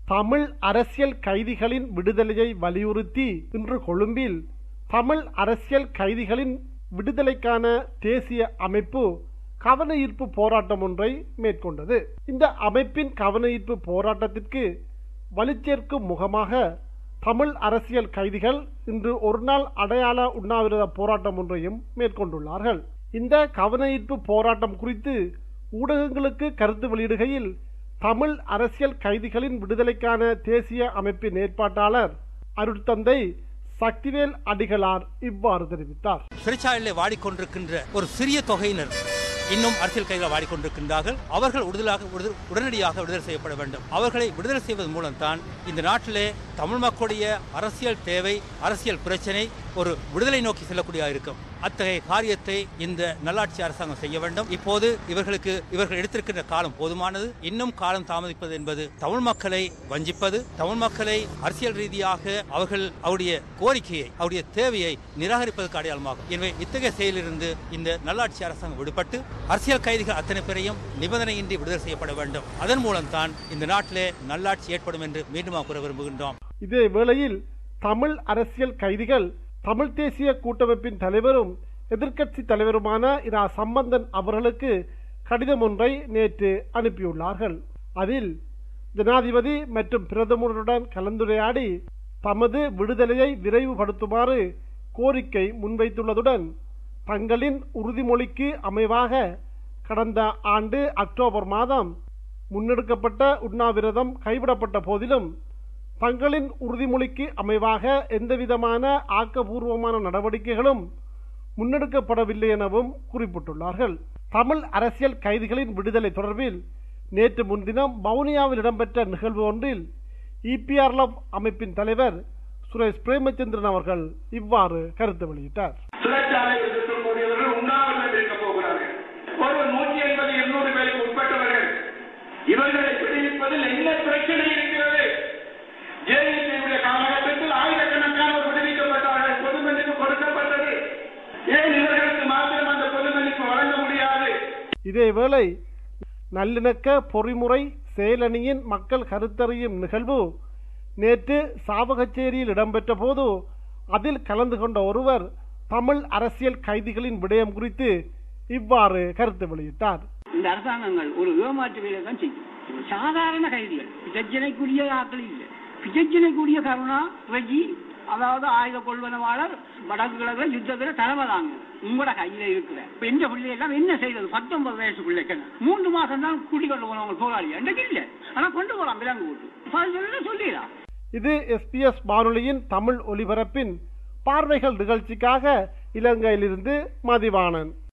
தமிழ் அரசியல் கைதிகளின் விடுதலையை வலியுறுத்தி இன்று கொழும்பில் தமிழ் அரசியல் கைதிகளின் விடுதலைக்கான தேசிய அமைப்பு கவன ஈர்ப்பு போராட்டம் ஒன்றை மேற்கொண்டது இந்த அமைப்பின் கவன ஈர்ப்பு போராட்டத்திற்கு வலுச்சேர்க்கும் முகமாக தமிழ் அரசியல் கைதிகள் இன்று ஒரு நாள் அடையாள உண்ணாவிரத போராட்டம் ஒன்றையும் மேற்கொண்டுள்ளார்கள் இந்த கவன ஈர்ப்பு போராட்டம் குறித்து ஊடகங்களுக்கு கருத்து வெளியிடுகையில் தமிழ் அரசியல் கைதிகளின் விடுதலைக்கான தேசிய அமைப்பின் ஏற்பாட்டாளர் அருட்தந்தை சக்திவேல் அடிகளார் இவ்வாறு தெரிவித்தார் சிறைச்சாலையிலே வாடிக்கொண்டிருக்கின்ற ஒரு சிறிய தொகையினர் இன்னும் அரசியல் கைதிகள் வாடிக்கொண்டிருக்கின்றார்கள் அவர்கள் விடுதலாக விடுதல் உடனடியாக விடுதலை செய்யப்பட வேண்டும் அவர்களை விடுதலை செய்வதன் மூலம் தான் இந்த நாட்டிலே தமிழ் மக்களுடைய அரசியல் தேவை அரசியல் பிரச்சனை ஒரு விடுதலை நோக்கி செல்லக்கூடியதாக இருக்கும் அத்தகைய காரியத்தை இந்த நல்லாட்சி அரசாங்கம் செய்ய வேண்டும் இப்போது இவர்களுக்கு இவர்கள் எடுத்திருக்கின்ற காலம் போதுமானது இன்னும் காலம் தாமதிப்பது என்பது தமிழ் மக்களை வஞ்சிப்பது தமிழ் மக்களை அரசியல் ரீதியாக அவர்கள் அவருடைய கோரிக்கையை அவருடைய தேவையை நிராகரிப்பதற்கு அடையாளமாகும் எனவே இத்தகைய செயலிலிருந்து இந்த நல்லாட்சி அரசாங்கம் விடுபட்டு அரசியல் கைதிகள் அத்தனை பேரையும் நிபந்தனையின்றி விடுதலை செய்யப்பட வேண்டும் அதன் மூலம் தான் இந்த நாட்டிலே நல்லாட்சி ஏற்படும் என்று மீண்டும் கூற விரும்புகின்றோம் இதே வேளையில் தமிழ் அரசியல் கைதிகள் தமிழ் தேசிய கூட்டமைப்பின் தலைவரும் எதிர்க்கட்சி தலைவருமான இரா சம்பந்தன் அவர்களுக்கு கடிதம் ஒன்றை நேற்று அனுப்பியுள்ளார்கள் அதில் ஜனாதிபதி மற்றும் பிரதமருடன் கலந்துரையாடி தமது விடுதலையை விரைவுபடுத்துமாறு கோரிக்கை முன்வைத்துள்ளதுடன் தங்களின் உறுதிமொழிக்கு அமைவாக கடந்த ஆண்டு அக்டோபர் மாதம் முன்னெடுக்கப்பட்ட உண்ணாவிரதம் கைவிடப்பட்ட போதிலும் தங்களின் உறுதிமொழிக்கு அமைவாக எந்தவிதமான ஆக்கபூர்வமான நடவடிக்கைகளும் முன்னெடுக்கப்படவில்லை எனவும் குறிப்பிட்டுள்ளார்கள் தமிழ் அரசியல் கைதிகளின் விடுதலை தொடர்பில் நேற்று முன்தினம் வவுனியாவில் இடம்பெற்ற நிகழ்வு ஒன்றில் இபிஆர்எல் அமைப்பின் தலைவர் சுரேஷ் பிரேமச்சந்திரன் அவர்கள் இவ்வாறு கருத்து வெளியிட்டார் சிறைச்சாலையில் இருக்கக்கூடியவர்கள் உண்ணாவிரதம் இருக்க போகிறார்கள் ஒரு நூற்றி ஐம்பது இருநூறு பேருக்கு உட்பட்டவர்கள் இவர்களை விடுவிப்பதில் என்ன பிரச்சனை இருக்கிறது ஜேஎன்டியுடைய காலகட்டத்தில் ஆயிரக்கணக்கானோர் விடுவிக்கப்பட்டார்கள் பொது மன்னிப்பு கொடுக்கப்பட்டது ஏன் இவர்களுக்கு மாத்திரம் அந்த பொது மன்னிப்பு வழங்க முடியாது இதேவேளை நல்லிணக்க பொறிமுறை செயலணியின் மக்கள் கருத்தறியும் நிகழ்வு நேற்று சாவகச்சேரியில் இடம்பெற்ற போது அதில் கலந்து கொண்ட ஒருவர் தமிழ் அரசியல் கைதிகளின் விடயம் குறித்து இவ்வாறு கருத்து வெளியிட்டார் இந்த அரசாங்கங்கள் ஒரு ஏமாற்று வேலை தான் செய்யும் சாதாரண கைதிகள் பிரச்சனைக்குரிய ஆட்கள் இல்லை பிரச்சனைக்குரிய கருணா ரெஜி அதாவது ஆயுத கொள்வனவாளர் வடக்கு கிழக்கு யுத்தத்துல தலைமை தாங்க உங்களோட கையில இருக்கிற இப்ப எந்த பிள்ளை எல்லாம் என்ன செய்யறது பத்தொன்பது வயசு பிள்ளைக்கு மூன்று மாசம் தான் கூட்டிக்கொண்டு போனவங்க போராளி அன்றைக்கு இல்ல ஆனா கொண்டு போலாம் விலங்கு போட்டு சொல்லிடலாம் இது எஸ்பிஎஸ் வானொலியின் தமிழ் ஒலிபரப்பின் பார்வைகள் நிகழ்ச்சிக்காக இலங்கையிலிருந்து மதிவாணன்